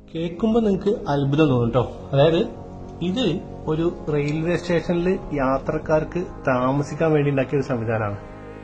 കേൾക്കുമ്പോൾ നിങ്ങൾക്ക് അത്ഭുതം തോന്നും കേട്ടോ അതായത് ഇത് ഒരു റെയിൽവേ സ്റ്റേഷനിൽ യാത്രക്കാർക്ക് താമസിക്കാൻ വേണ്ടി ഉണ്ടാക്കിയ ഒരു സംവിധാനമാണ്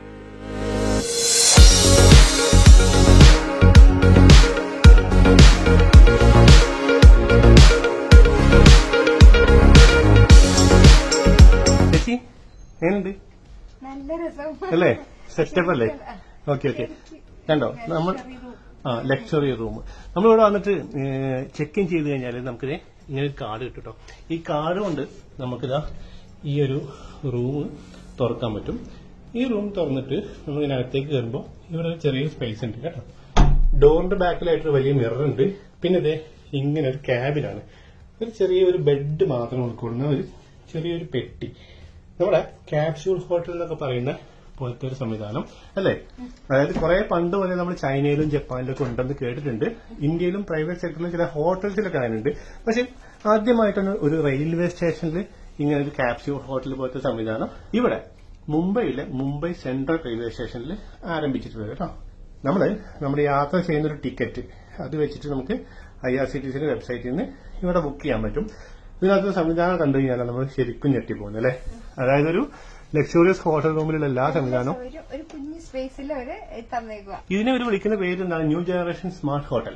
ചേച്ചി എങ്ങനെയുണ്ട് നല്ല രസം അല്ലേ സെറ്റപ്പ് അല്ലേ ഓക്കെ ഓക്കെ കണ്ടോ നമ്മൾ ആ ലക്ഷറി റൂം നമ്മളിവിടെ വന്നിട്ട് ചെക്ക് ഇൻ ചെയ്ത് കഴിഞ്ഞാൽ നമുക്കിത് ഇങ്ങനെ ഒരു കാർഡ് കിട്ടും കേട്ടോ ഈ കാർഡ് കൊണ്ട് നമുക്കിതാ ഈ ഒരു റൂം തുറക്കാൻ പറ്റും ഈ റൂം തുറന്നിട്ട് നമ്മൾ ഇതിനകത്തേക്ക് കയറുമ്പോൾ ഇവിടെ ഒരു ചെറിയ സ്പേസ് ഉണ്ട് കേട്ടോ ഡോറിന്റെ ബാക്കിലായിട്ട് വലിയ മിറർ ഉണ്ട് പിന്നെ ഇത് ഇങ്ങനെ ഒരു ക്യാബിനാണ് ഒരു ചെറിയ ഒരു ബെഡ് മാത്രം ഉൾക്കൊള്ളുന്ന ഒരു ചെറിയൊരു പെട്ടി നമ്മുടെ ക്യാപ്സ്യൂൾ ഹോട്ടൽ എന്നൊക്കെ പറയുന്ന പോലത്തെ ഒരു സംവിധാനം അല്ലേ അതായത് കുറെ പണ്ട് മുതലേ നമ്മൾ ചൈനയിലും ജപ്പാനിലും ഒക്കെ ഉണ്ടെന്ന് കേട്ടിട്ടുണ്ട് ഇന്ത്യയിലും പ്രൈവറ്റ് സെക്ടറിലും ചില ഹോട്ടൽസിലൊക്കെ അതിനുണ്ട് പക്ഷെ ആദ്യമായിട്ടാണ് ഒരു റെയിൽവേ സ്റ്റേഷനിൽ ഇങ്ങനെ ഒരു ക്യാപ്സ്യൂൾ ഹോട്ടൽ പോലത്തെ സംവിധാനം ഇവിടെ മുംബൈയിലെ മുംബൈ സെൻട്രൽ റെയിൽവേ സ്റ്റേഷനിൽ ആരംഭിച്ചിട്ടുള്ളത് കേട്ടോ നമ്മള് നമ്മുടെ യാത്ര ചെയ്യുന്ന ഒരു ടിക്കറ്റ് അത് വെച്ചിട്ട് നമുക്ക് ഐ ആർ സി ടി സിയുടെ വെബ്സൈറ്റിൽ നിന്ന് ഇവിടെ ബുക്ക് ചെയ്യാൻ പറ്റും ഇതിനകത്ത് സംവിധാനം കണ്ടു കഴിഞ്ഞാൽ നമ്മൾ ശരിക്കും ഞെട്ടിപ്പോകുന്നു അല്ലേ അതായത് ഒരു ലക്ഷറിയസ് ഹോട്ടൽ റൂമിലുള്ള എല്ലാ സംവിധാനവും ഒരു ഒരു കുഞ്ഞു സ്പേസിൽ അവര് തന്നേക്കുക ഇതിനെ ഒരു വിളിക്കുന്ന പേര് എന്താണ് new generation smart hotel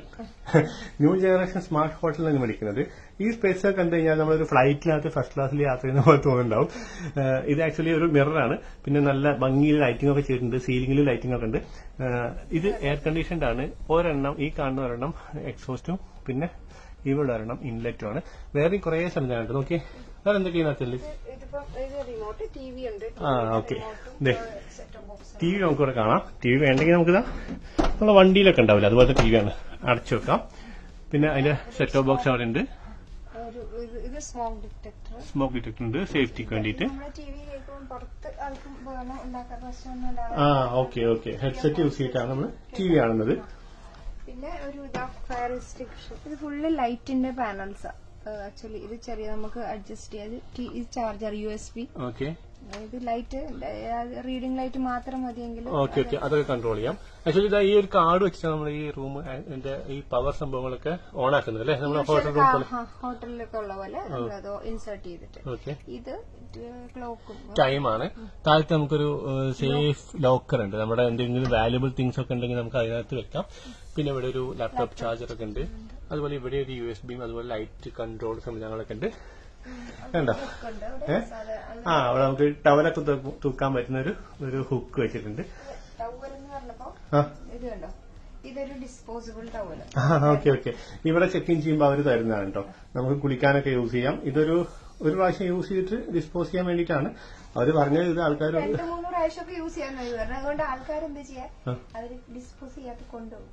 new generation smart hotel എന്ന് വിളിക്കുന്നത് ഈ സ്പേസ് കണ്ടു കഴിഞ്ഞാൽ നമ്മളൊരു ഫ്ലൈറ്റിനകത്ത് ഫസ്റ്റ് ക്ലാസ്സിൽ യാത്ര ചെയ്യുന്ന പോലെ തോന്നുന്നുണ്ടാവും ഏഹ് ഇത് ആക്ച്വലി ഒരു മിററാണ് പിന്നെ നല്ല ഭംഗിയിൽ ലൈറ്റിംഗ് ഒക്കെ ചെയ്തിട്ടുണ്ട് സീലിംഗിൽ ലൈറ്റിംഗ് ഒക്കെ ഉണ്ട് ഏഹ് ഇത് എയർ കണ്ടീഷൻഡ് ആണ് ഒരെണ്ണം ഈ കാണുന്ന ഒരെണ്ണം എക്സോസ്റ്റും പിന്നെ ഇവിടെ ഒരെണ്ണം ഇൻലെറ്റും ആണ് വേറെ കുറേ സംവിധാനമുണ്ട് നോക്കി വേറെ എന്തൊക്കെയാണ് ഇതിപ്പോ ഇത് റിമോട്ട് ടി വി ഉണ്ട് ആ ഓക്കെ ദേ സെറ്റ് ബോക്സ് ടി വി നമുക്ക് ഇവിടെ കാണാം ടി വി വേണ്ടെങ്കിൽ നമുക്കിതാ നമ്മളെ വണ്ടിയിലൊക്കെ ഉണ്ടാവില്ല അതുപോലത്തെ ടി വിയാണ് അടച്ചു വെക്കാം പിന്നെ അതിന്റെ സെറ്റ് ഓഫ് ബോക്സ് അവിടെ ഉണ്ട് ഒരു ഇത് ഇത് സ്മോക്ക് ഡിറ്റക്ടർ സ്മോക്ക് ഡിറ്റക്ടർ ഉണ്ട് സേഫ്റ്റിക്ക് വേണ്ടിയിട്ട് നമ്മുടെ ടി വി കേൾക്കുമ്പോൾ പുറത്ത് ആൾക്കും ബഹളം ഉണ്ടാക്കാൻ പ്രശ്നമൊന്നും ആ ഉണ്ടാകാൻ ഓക്കെ ഓക്കെ ഹെഡ്സെറ്റ് യൂസ് ചെയ്തിട്ടാണ് നമ്മൾ ടി വി കാണുന്നത് പിന്നെ ഒരു ഇതാ ഫയർ റിസ്ട്രിക്ഷൻ ഇത് ഫുള്ള് ലൈറ്റിന്റെ പാനൽസാ ആക്ച്വലി ഇത് ചെറിയ നമുക്ക് അഡ്ജസ്റ്റ് ചെയ്യാം ഇത് ഇത് charger U S B okay ഇത് ലൈറ്റ് റീഡിംഗ് ലൈറ്റ് മാത്രം മതിയെങ്കിൽ ഓക്കെ ഓക്കെ അതൊക്കെ കൺട്രോൾ ചെയ്യാം ആക്ച്വലി ഇതാ ഈ ഒരു കാർഡ് വെച്ചിട്ടാണ് നമ്മൾ ഈ റൂം അതിന്റെ ഈ പവർ സംഭവങ്ങളൊക്കെ ഓൺ ആക്കുന്നത് അല്ലേ നമ്മൾ ഹോട്ടൽ റൂം പോലെ ഹോട്ടലിലൊക്കെ ഉള്ള പോലെ നമ്മളത് ഇൻസേർട്ട് ചെയ്തിട്ട് ഓക്കെ ഇത് ക്ലോക്കും ടൈമാണ് താഴത്ത് നമുക്കൊരു സേഫ് ലോക്കർ ഉണ്ട് നമ്മുടെ എന്തെങ്കിലും വാല്യുബിൾ തിങ്സ് ഒക്കെ ഉണ്ടെങ്കിൽ നമുക്ക് അതിനകത്ത് വെക്കാം പിന്നെ ഇവിടെ ഒരു ലാപ്ടോപ്പ് ചാർജർ ഒക്കെ ഉണ്ട് അതുപോലെ ഇവിടെ ഒരു യു എസ് ബിയും അതുപോലെ ലൈറ്റ് കൺട്രോൾ സംവിധാനങ്ങളൊക്കെ ഉണ്ട് കണ്ടോ ഏ? ആ അവിടെ നമുക്ക് ടവലൊക്കെ തൂക്ക് തൂക്കാൻ പറ്റുന്ന ഒരു ഒരു ഹുക്ക് വെച്ചിട്ടുണ്ട് ടവൽ എന്ന് പറഞ്ഞപ്പോ ആ ഇത് കണ്ടോ ഇതൊരു ഡിസ്പോസിബിൾ ടവൽ ഓക്കെ ഓക്കെ ഇവിടെ ചെക്ക് ഇൻ ചെയ്യുമ്പോൾ അവർ തരുന്നതാണ് കേട്ടോ നമുക്ക് കുളിക്കാനൊക്കെ യൂസ് ചെയ്യാം ഇതൊരു ഒരു പ്രാവശ്യം യൂസ് ചെയ്തിട്ട് ഡിസ്പോസ് ചെയ്യാൻ വേണ്ടിയിട്ടാണ് അവർ പറഞ്ഞത് ഇത് ആൾക്കാർ രണ്ട് മൂന്ന് പ്രാവശ്യം ഒക്കെ യൂസ് ചെയ്യാൻ കഴിയും കാരണം അതുകൊണ്ട് ആൾക്കാർ എന്ത് ചെയ്യാ ആ. അവര് ഡിസ്പോസ് ചെയ്യാത്ത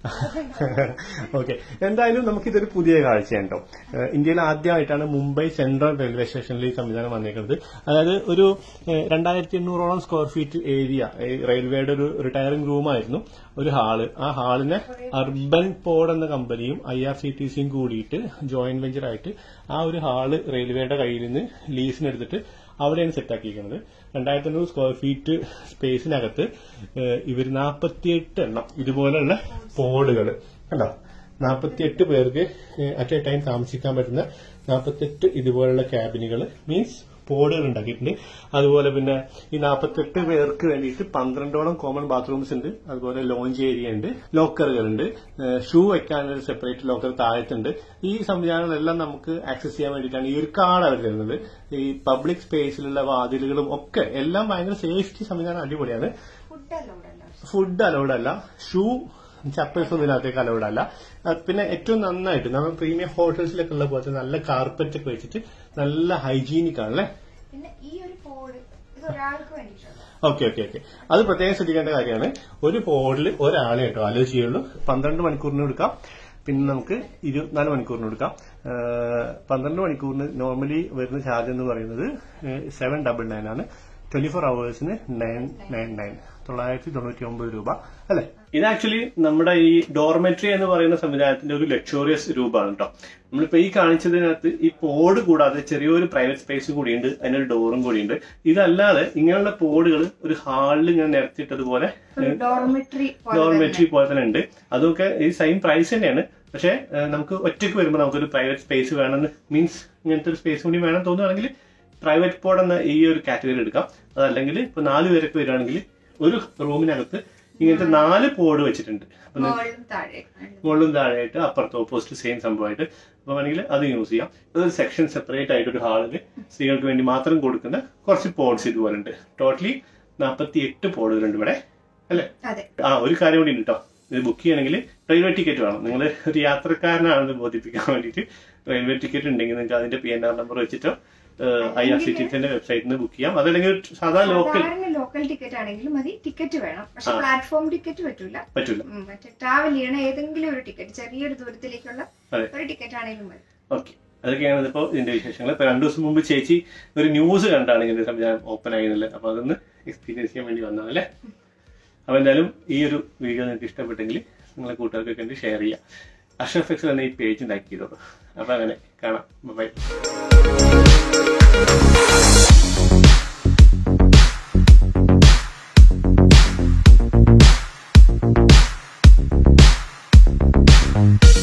കൊണ്ടുപോകും ഓക്കെ എന്തായാലും നമുക്കിതൊരു പുതിയ കാഴ്ചയാണ് കേട്ടോ ഏഹ് ഇന്ത്യയിൽ ആദ്യമായിട്ടാണ് മുംബൈ സെൻട്രൽ റെയിൽവേ സ്റ്റേഷനിൽ ഈ സംവിധാനം വന്നേക്കുന്നത് അതായത് ഒരു രണ്ടായിരത്തി എണ്ണൂറോളം സ്ക്വയർ ഫീറ്റ് ഏരിയ റെയിൽവേയുടെ ഒരു റിട്ടയറിംഗ് റൂമായിരുന്നു ഒരു ഹാള് ആ ഹാളിനെ അർബൻ പോഡ് എന്ന കമ്പനിയും ഐ ആർ സി ടി സിയും കൂടിയിട്ട് ജോയിന്റ് വെഞ്ചർ ആയിട്ട് ആ ഒരു ഹാള് റെയിൽവേയുടെ കയ്യിൽ നിന്ന് ലീസിനെടുത്തിട്ട് അവിടെയാണ് സെറ്റാക്കിയിരിക്കുന്നത് രണ്ടായിരത്തി അഞ്ഞൂറ് സ്ക്വയർ ഫീറ്റ് സ്പേസിനകത്ത് ഇവർ നാൽപ്പത്തിയെട്ട് എണ്ണം ഇതുപോലുള്ള പോഡുകൾ കണ്ടോ നാൽപ്പത്തിയെട്ട് പേർക്ക് അറ്റ് എ ടൈം താമസിക്കാൻ പറ്റുന്ന നാൽപ്പത്തെട്ട് ഇതുപോലുള്ള ക്യാബിനുകൾ മീൻസ് പോഡുകൾ ഉണ്ടാക്കിയിട്ടുണ്ട് അതുപോലെ പിന്നെ ഈ നാൽപ്പത്തെട്ട് പേർക്ക് വേണ്ടിയിട്ട് പന്ത്രണ്ടോളം കോമൺ ബാത്റൂംസ് ഉണ്ട് അതുപോലെ ലോഞ്ച് ഏരിയ ഉണ്ട് ലോക്കറുകളുണ്ട് ഷൂ വെക്കാനൊരു സെപ്പറേറ്റ് ലോക്കർ താഴത്തുണ്ട് ഈ സംവിധാനങ്ങളെല്ലാം നമുക്ക് ആക്സസ് ചെയ്യാൻ വേണ്ടിയിട്ടാണ് ഈ ഒരു കാർഡ് അവർ തരുന്നത് ഈ പബ്ലിക് സ്പേസിലുള്ള വാതിലുകളും ഒക്കെ എല്ലാം ഭയങ്കര സേഫ്റ്റി സംവിധാനം അടിപൊളിയാണ് ഫുഡ് അലൗഡ് അല്ല ഫുഡ് അലൗഡ് അല്ല ഷൂ ചപ്പൽസ് ഒന്നും ഇതിനകത്തേക്ക് അലൗഡ് അല്ല അത് പിന്നെ ഏറ്റവും നന്നായിട്ട് നമ്മൾ പ്രീമിയം ഹോട്ടൽസിലൊക്കെ ഉള്ള പോലത്തെ നല്ല കാർപ്പറ്റ് ഒക്കെ വെച്ചിട്ട് നല്ല ഹൈജീനിക് ആണ് അല്ലേ പിന്നെ ഈ ഒരു പോഡ് ഇത് ഒരാൾക്ക് വേണ്ടിയിട്ടുണ്ട് ഓക്കെ ഓക്കെ ഓക്കെ അത് പ്രത്യേകം ശ്രദ്ധിക്കേണ്ട കാര്യമാണ് ഒരു പോഡിൽ ഒരാളെ കേട്ടോ അലോ ചെയ്യുള്ളൂ പന്ത്രണ്ട് മണിക്കൂറിന് എടുക്കാം പിന്നെ നമുക്ക് ഇരുപത്തിനാല് മണിക്കൂറിന് എടുക്കാം ഏഹ് പന്ത്രണ്ട് മണിക്കൂറിന് നോർമലി വരുന്ന ചാർജ് എന്ന് പറയുന്നത് സെവൻ ഡബിൾ നയൻ ആണ് ട്വന്റി ഫോർ അവേഴ്സിന് നയൻ നയൻ നയൻ തൊള്ളായിരത്തി തൊണ്ണൂറ്റി ഒമ്പത് രൂപ അല്ലെ ഇത് ആക്ച്വലി നമ്മുടെ ഈ ഡോർമെട്രി എന്ന് പറയുന്ന സംവിധാനത്തിന്റെ ഒരു ലക്ഷോറിയസ് രൂപമാണ് കേട്ടോ നമ്മളിപ്പോ ഈ കാണിച്ചതിനകത്ത് ഈ പോഡ് കൂടാതെ ചെറിയൊരു പ്രൈവറ്റ് സ്പേസ് കൂടിയുണ്ട് അതിനൊരു ഡോറും കൂടിയുണ്ട് ഇതല്ലാതെ ഇങ്ങനെയുള്ള പോഡുകൾ ഒരു ഹാളിൽ ഇങ്ങനെ നിരത്തിയിട്ടതുപോലെ ഡോർമെട്രി ഡോർമെട്രി പോലെ തന്നെ ഉണ്ട് അതൊക്കെ ഈ സെയിം പ്രൈസ് തന്നെയാണ് പക്ഷേ ഏഹ്, നമുക്ക് ഒറ്റയ്ക്ക് വരുമ്പോൾ നമുക്കൊരു പ്രൈവറ്റ് സ്പേസ് വേണമെന്ന് മീൻസ് ഇങ്ങനത്തെ ഒരു സ്പേസ് കൂടി വേണം തോന്നുകയാണെങ്കിൽ പ്രൈവറ്റ് പോഡ് എന്ന ഈ ഒരു കാറ്റഗറി എടുക്കാം അതല്ലെങ്കിൽ ഇപ്പൊ നാല് പേരൊക്കെ വരികയാണെങ്കിൽ ഒരു റൂമിനകത്ത് ഇങ്ങനത്തെ നാല് പോഡ് വെച്ചിട്ടുണ്ട് അപ്പൊ നിങ്ങൾക്ക് മുകളിലും താഴെ മുകളിലും താഴെയായിട്ട് അപ്പുറത്ത് ഓപ്പോസിറ്റ് സെയിം സംഭവമായിട്ട് അപ്പോൾ വേണമെങ്കിൽ അത് യൂസ് ചെയ്യാം അതൊരു സെക്ഷൻ സെപ്പറേറ്റ് ആയിട്ട് ഒരു ഹാളിൽ സ്ത്രീകൾക്ക് വേണ്ടി മാത്രം കൊടുക്കുന്ന കുറച്ച് പോഡ്സ് ഇതുപോലെ ഉണ്ട് ടോട്ടലി നാൽപ്പത്തി എട്ട് പോഡുകളുണ്ട് ഇവിടെ അല്ലേ അതെ ആ ഒരു കാര്യം കൂടി ഉണ്ട് കേട്ടോ ഇത് ബുക്ക് ചെയ്യണമെങ്കിൽ റെയിൽവേ ടിക്കറ്റ് വേണം നിങ്ങൾ ഒരു യാത്രക്കാരനാണെന്ന് ബോധിപ്പിക്കാൻ വേണ്ടിയിട്ട് റെയിൽവേ ടിക്കറ്റ് ഉണ്ടെങ്കിൽ നിങ്ങൾക്ക് അതിന്റെ പി എൻ ആർ നമ്പർ വെച്ചിട്ടോ ഐ ആർ സി ടി സിന്റെ വെബ്സൈറ്റിൽ നിന്ന് ബുക്ക് ചെയ്യാം അതല്ലെങ്കിൽ ഒരു സാധാ ലോക്കൽ സാധാരണ ലോക്കൽ ടിക്കറ്റ് ആണെങ്കിലും മതി ടിക്കറ്റ് വേണം പക്ഷെ പ്ലാറ്റ്ഫോം ടിക്കറ്റ് പറ്റൂല പറ്റൂല ഉം, മറ്റേ ട്രാവൽ ചെയ്യണ ഏതെങ്കിലും ഒരു ടിക്കറ്റ് ചെറിയൊരു ദൂരത്തിലേക്കുള്ള അതെ. ഒരു ടിക്കറ്റ് ആണെങ്കിലും മതി ഓക്കെ അതൊക്കെയാണ് ഇപ്പോൾ ഇതിന്റെ വിശേഷങ്ങൾ ഇപ്പൊ രണ്ടു ദിവസം മുമ്പ് ചേച്ചി ഒരു ന്യൂസ് കണ്ടാണ് ഇങ്ങനെ ഒരു സംവിധാനം ഓപ്പൺ ആയിരുന്നില്ല അപ്പൊ അതൊന്ന് എക്സ്പീരിയൻസ് ചെയ്യാൻ വേണ്ടി വന്നതല്ലേ അപ്പൊ എന്തായാലും ഈ ഒരു വീഡിയോ നിങ്ങൾക്ക് ഇഷ്ടപ്പെട്ടെങ്കിൽ നിങ്ങളെ കൂട്ടുകാർക്കൊക്കെ ഉണ്ട് ഷെയർ ചെയ്യാം അഷ്റഫ് എക്സൽ എന്ന ഈ പേജ് ഉണ്ടാക്കി ചെയ്തോളൂ അപ്പൊ അങ്ങനെ കാണാം ബൈ Thank